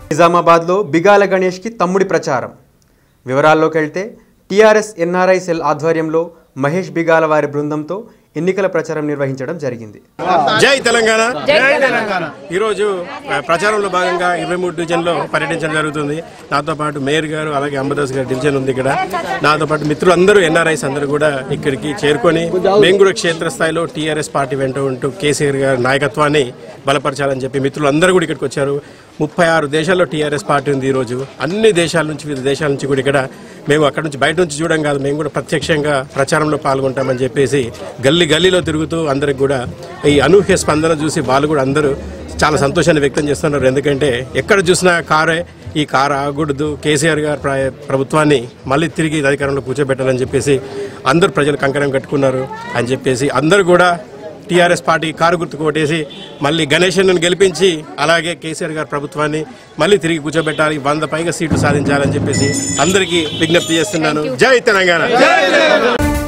నిజామాబాద్లో బిగాల గణేష్కి తమ్ముడి ప్రచారం వివరాల్లోకి వెళ్తే టీఆర్ఎస్ ఎన్ఆర్ఐ సెల్ ఆధ్వర్యంలో మహేష్ బిగాల వారి బృందంతో ఎన్నికల ప్రచారం నిర్వహించడం జరిగింది జై తెలంగాణ ఈరోజు ఆ, ప్రచారంలో భాగంగా ఇరవై మూడు డివిజన్లో పర్యటించడం జరుగుతుంది నాతో పాటు మేయర్ గారు అలాగే అంబదాస్ గారి డివిజన్ ఉంది ఇక్కడ నాతో పాటు మిత్రులు అందరూ ఎన్ఆర్ఐస్ అందరూ కూడా ఇక్కడికి చేరుకొని మేము కూడా క్షేత్రస్థాయిలో టీఆర్ఎస్ పార్టీ వెంట ఉంటూ కేసీఆర్ గారి నాయకత్వాన్ని బలపరచాలని చెప్పి మిత్రులు అందరూ కూడా ఇక్కడికి వచ్చారు ముప్పై ఆరు దేశాల్లో టీఆర్ఎస్ పార్టీ ఉంది ఈరోజు అన్ని దేశాల నుంచి వివిధ దేశాల నుంచి కూడా ఇక్కడ మేము అక్కడ నుంచి బయట నుంచి చూడడం కాదు మేము కూడా ప్రత్యక్షంగా ప్రచారంలో పాల్గొంటామని చెప్పేసి గల్లీ గల్లీలో తిరుగుతూ అందరికి కూడా ఈ అనూహ్య స్పందన చూసి వాళ్ళు కూడా అందరూ చాలా సంతోషాన్ని వ్యక్తం చేస్తున్నారు ఎందుకంటే ఎక్కడ చూసినా కారే ఈ కారు ఆగకూడదు కేసీఆర్ గారు ప్ర- ప్రభుత్వాన్ని మళ్ళీ తిరిగి అధికారంలో కూర్చోబెట్టాలని చెప్పేసి అందరూ ప్రజలు కంకణం కట్టుకున్నారు అని చెప్పేసి అందరూ కూడా టీఆర్ఎస్ పార్టీ కారు గుర్తుకు ఓటేసి మళ్ళీ గణేశన్ గెలిపించి అలాగే కేసీఆర్ గారి ప్రభుత్వాన్ని మళ్ళీ తిరిగి కూర్చోబెట్టాలి వంద పైగా సీట్లు సాధించాలని చెప్పేసి అందరికీ విజ్ఞప్తి చేస్తున్నాను జై తెలంగాణ